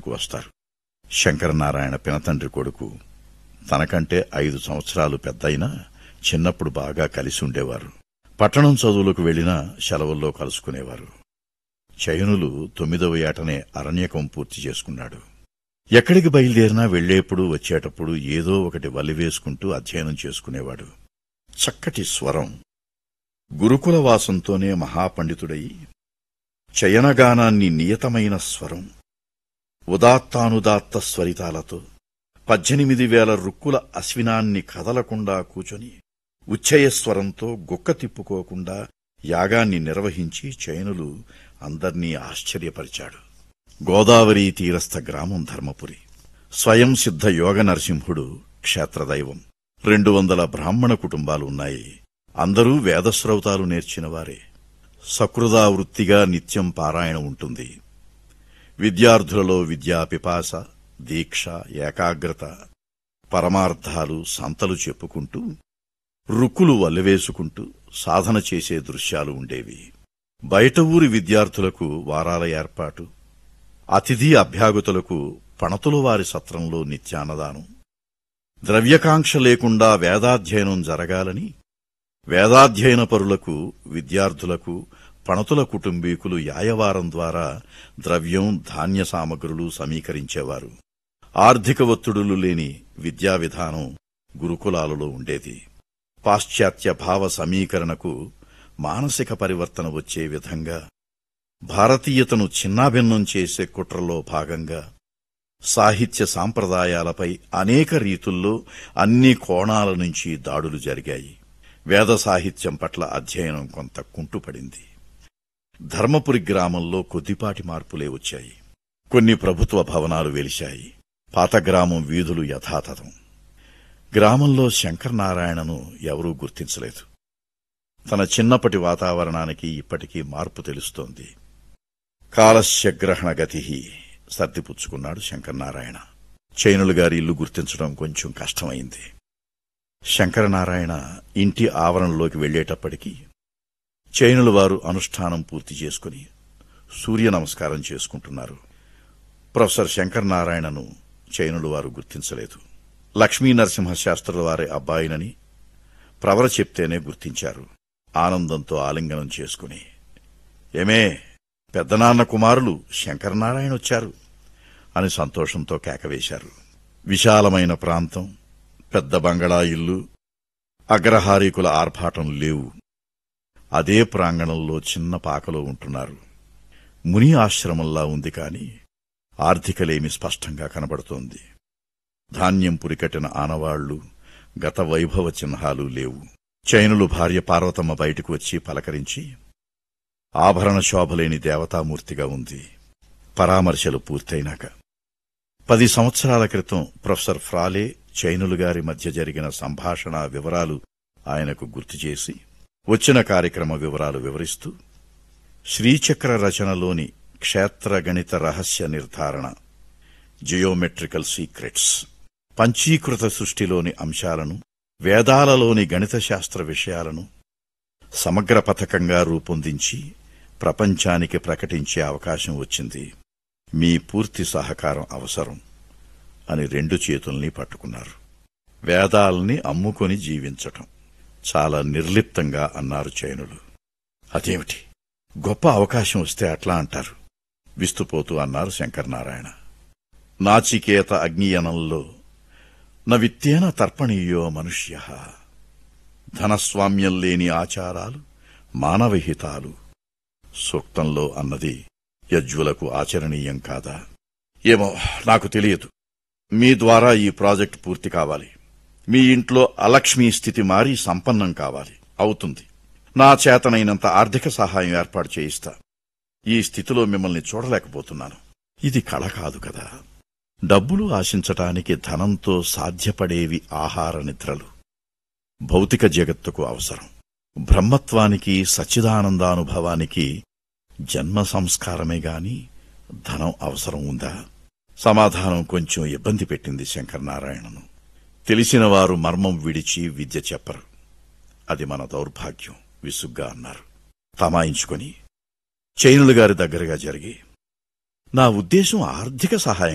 చదువుకు వస్తారు శంకరనారాయణ పినతండ్రి కొడుకు తనకంటే ఐదు సంవత్సరాలు పెద్దయినా చిన్నప్పుడు బాగా కలిసి ఉండేవారు పట్టణం చదువులకు వెళ్లినా సెలవుల్లో కలుసుకునేవారు చయనులు తొమ్మిదవ ఏటనే అరణ్యకం పూర్తి చేసుకున్నాడు ఎక్కడికి బయలుదేరినా వెళ్లేప్పుడు వచ్చేటప్పుడు ఏదో ఒకటి వల్లివేసుకుంటూ అధ్యయనం చేసుకునేవాడు చక్కటి స్వరం గురుకుల వాసంతోనే మహాపండితుడై చయనగానాన్ని నియతమైన స్వరం ఉదాత్తానుదాత్త స్వరితాలతో పద్దెనిమిది వేల రుక్కుల అశ్వినాన్ని కదలకుండా కూచొని ఉచ్చయస్వరంతో గుక్క తిప్పుకోకుండా యాగాన్ని నిర్వహించి చైనులు అందర్నీ ఆశ్చర్యపరిచాడు గోదావరి తీరస్థ గ్రామం ధర్మపురి స్వయం సిద్ధ యోగ నరసింహుడు క్షేత్రదైవం రెండు వందల బ్రాహ్మణ కుటుంబాలు ఉన్నాయి అందరూ వేదశ్రౌతాలు నేర్చినవారే సకృదా వృత్తిగా నిత్యం పారాయణ ఉంటుంది విద్యార్థులలో విద్యా పిపాస దీక్ష ఏకాగ్రత పరమార్థాలు సంతలు చెప్పుకుంటూ రుక్కులు వల్లవేసుకుంటూ సాధన చేసే దృశ్యాలు ఉండేవి బయట ఊరి విద్యార్థులకు వారాల ఏర్పాటు అతిథి అభ్యాగతులకు పణతుల వారి సత్రంలో నిత్యాన్నదానం ద్రవ్యకాంక్ష లేకుండా వేదాధ్యయనం జరగాలని వేదాధ్యయన పరులకు విద్యార్థులకు పణతుల కుటుంబీకులు యాయవారం ద్వారా ద్రవ్యం ధాన్య సామగ్రులు సమీకరించేవారు ఆర్థిక ఒత్తిడులు లేని విద్యా విధానం గురుకులాలలో ఉండేది పాశ్చాత్య భావ సమీకరణకు మానసిక పరివర్తన వచ్చే విధంగా భారతీయతను చిన్నాభిన్నం చేసే కుట్రలో భాగంగా సాహిత్య సాంప్రదాయాలపై అనేక రీతుల్లో అన్ని కోణాల నుంచి దాడులు జరిగాయి వేద సాహిత్యం పట్ల అధ్యయనం కొంత కుంటుపడింది ధర్మపురి గ్రామంలో కొద్దిపాటి మార్పులే వచ్చాయి కొన్ని ప్రభుత్వ భవనాలు వెలిశాయి పాత గ్రామం వీధులు యథాతథం గ్రామంలో శంకరనారాయణను ఎవరూ గుర్తించలేదు తన చిన్నప్పటి వాతావరణానికి ఇప్పటికీ మార్పు తెలుస్తోంది కాలస్య గ్రహణ గతి సర్దిపుచ్చుకున్నాడు శంకరనారాయణ చైనులు గారి ఇల్లు గుర్తించడం కొంచెం కష్టమైంది శంకరనారాయణ ఇంటి ఆవరణలోకి వెళ్లేటప్పటికీ చైనుల వారు అనుష్ఠానం పూర్తి చేసుకుని సూర్య నమస్కారం చేసుకుంటున్నారు ప్రొఫెసర్ శంకరనారాయణను చైనులు వారు గుర్తించలేదు లక్ష్మీ నరసింహ శాస్త్రుల వారి అబ్బాయినని ప్రవర చెప్తేనే గుర్తించారు ఆనందంతో ఆలింగనం చేసుకుని ఏమే పెద్దనాన్న కుమారులు శంకరనారాయణ వచ్చారు అని సంతోషంతో కేకవేశారు విశాలమైన ప్రాంతం పెద్ద బంగళా ఇల్లు అగ్రహారీకుల ఆర్భాటం లేవు అదే ప్రాంగణంలో చిన్న పాకలో ఉంటున్నారు ముని ఆశ్రమంలా ఉంది కాని ఆర్థికలేమి స్పష్టంగా కనబడుతోంది ధాన్యం పురికట్టిన ఆనవాళ్లు గత వైభవ చిహ్నాలు లేవు చైనులు భార్య పార్వతమ్మ బయటకు వచ్చి పలకరించి ఆభరణ శోభలేని దేవతామూర్తిగా ఉంది పరామర్శలు పూర్తయినాక పది సంవత్సరాల క్రితం ప్రొఫెసర్ ఫ్రాలే చైనులు గారి మధ్య జరిగిన సంభాషణ వివరాలు ఆయనకు గుర్తు చేసి వచ్చిన కార్యక్రమ వివరాలు వివరిస్తూ శ్రీచక్ర రచనలోని క్షేత్ర గణిత రహస్య నిర్ధారణ జియోమెట్రికల్ సీక్రెట్స్ పంచీకృత సృష్టిలోని అంశాలను వేదాలలోని గణిత శాస్త్ర విషయాలను సమగ్ర పథకంగా రూపొందించి ప్రపంచానికి ప్రకటించే అవకాశం వచ్చింది మీ పూర్తి సహకారం అవసరం అని రెండు చేతుల్ని పట్టుకున్నారు వేదాల్ని అమ్ముకొని జీవించటం చాలా నిర్లిప్తంగా అన్నారు చైనులు అదేమిటి గొప్ప అవకాశం వస్తే అట్లా అంటారు విస్తుపోతూ అన్నారు శంకరనారాయణ నాచికేత అగ్నియనంలో న విత్తేన తర్పణీయో మనుష్య ధనస్వామ్యం లేని ఆచారాలు మానవహితాలు సూక్తంలో అన్నది యజ్వులకు ఆచరణీయం కాదా ఏమో నాకు తెలియదు మీ ద్వారా ఈ ప్రాజెక్ట్ పూర్తి కావాలి మీ ఇంట్లో అలక్ష్మీ స్థితి మారి సంపన్నం కావాలి అవుతుంది నా చేతనైనంత ఆర్థిక సహాయం ఏర్పాటు చేయిస్తా ఈ స్థితిలో మిమ్మల్ని చూడలేకపోతున్నాను ఇది కళ కాదు కదా డబ్బులు ఆశించటానికి ధనంతో సాధ్యపడేవి ఆహార నిద్రలు భౌతిక జగత్తుకు అవసరం బ్రహ్మత్వానికి సచ్చిదానందానుభవానికి జన్మ సంస్కారమే గాని ధనం అవసరం ఉందా సమాధానం కొంచెం ఇబ్బంది పెట్టింది శంకరనారాయణను తెలిసిన వారు మర్మం విడిచి విద్య చెప్పరు అది మన దౌర్భాగ్యం విసుగ్గా అన్నారు తమాయించుకొని చైనులు గారి దగ్గరగా జరిగి నా ఉద్దేశం ఆర్థిక సహాయం